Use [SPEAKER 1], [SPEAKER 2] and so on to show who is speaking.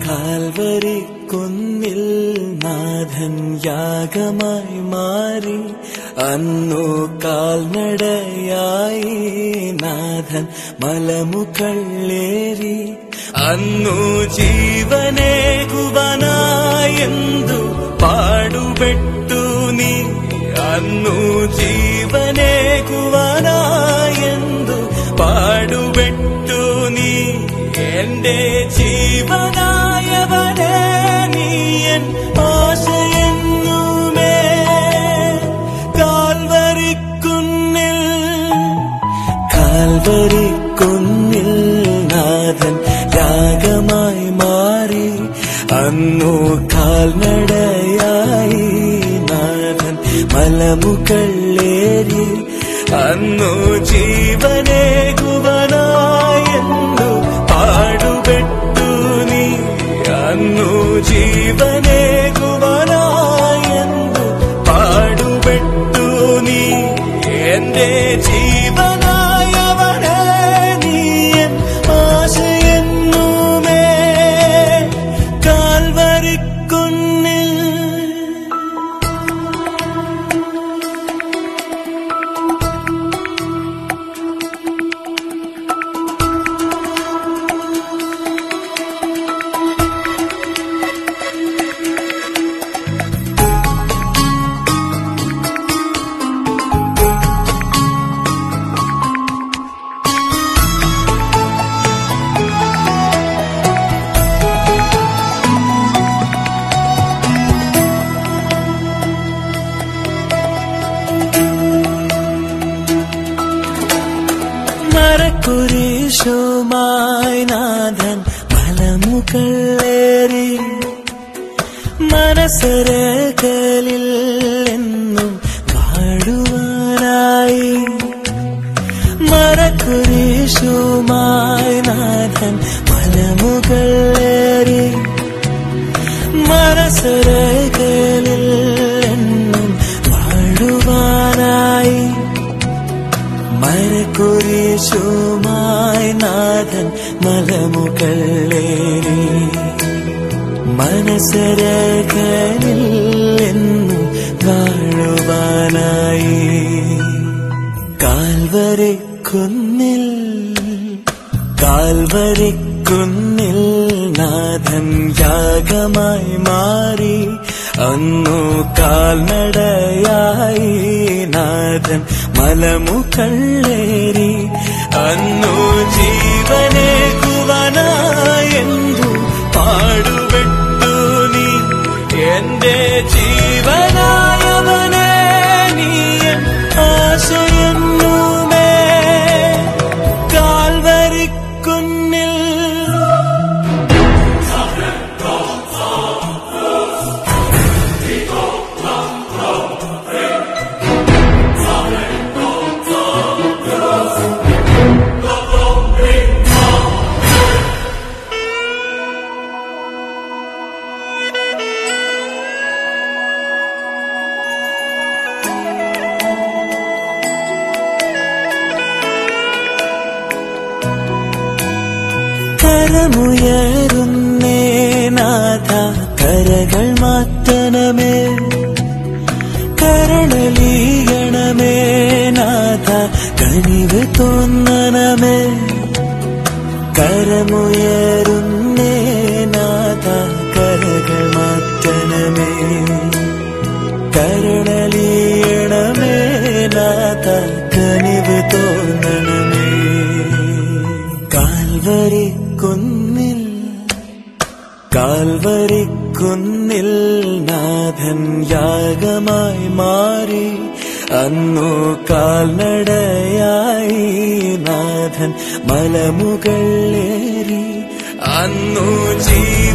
[SPEAKER 1] Calvary കുന്നിൽ നാഥൻ യാഗമായി മാറി അന്നു കാൽനടയായി നാഥൻ മലമുകളേറി അന്നു ജീവനേകുവനായെന്തു പാടുപെട്ടു നീ അന്നു ജീവനേകുവനായെന്തു പാടുപെട്ടു നീ എന്റെ ജീവനായവനെ നീയൻ ആശയെന്നുമേ കാൽവരിക്കുന്നിൽ കാൽവരിക്കുന്നിൽ നാഥൻ യാഗമായി മാറി അന്നു കാൽനടയായി നാഥൻ മലമുകളേറി അന്നു ജീവനേകുവനായെന്നു പാടുപെട്ടു നീ അന്നു ജീവനേകുവനായെന്നു പാടുപെട്ടു നീ എന്റെ ജീവനായവനെ നീയൻ ആശയെന്നുമേ കാൽവരിക്കുന്നിൽ മരക്കുരീശുമായി നാഥൻ മലമുകളേറി മനസ്സരകളിൽ എന്നും പാടുവാനായി മരക്കുരീശുമായി നാഥൻ മലമുകളേറി മനസ്സരകളിൽ എന്നും പാടുവാനായി മരക്കുരീശുമായി നാഥൻ മലമുകളേറി മനസ്സരകളിൽ എന്നും വാഴുവാനായി കാൽവരെ കുന്നിൽ കാൽവരെ കുന്നിൽ നാഥൻ യാഗമായി മാറി അന്നു കാൽനടയായി നാഥൻ മലമുകളേറി അന്നു ജീവനെ കുവനായെന്തു പാടുപെട്ടു നീ എന്റെ ജീവനായവനെ നീയൻ ആശയെന്നുമേ കാൽവരിക്കുന്നിൽ കരമുയരുന്നേ നാഥ കരകൾ മാറ്റണമേ കരണലീയണമേ നാഥ കനിവ് തോന്നണമേ കരമുയരുന്നേ നാഥ കരകൾ മാറ്റണമേ കരുണലീയണമേ നാഥ കനിവ് തോന്നണമേ കാൽവരി കുന്നിൽ കാൽവരി കുന്നിൽ നാഥൻ യാഗമായി മാറി അന്നു കാൽനടയായി നാഥൻ മലമുകളേറി അന്നു ജീ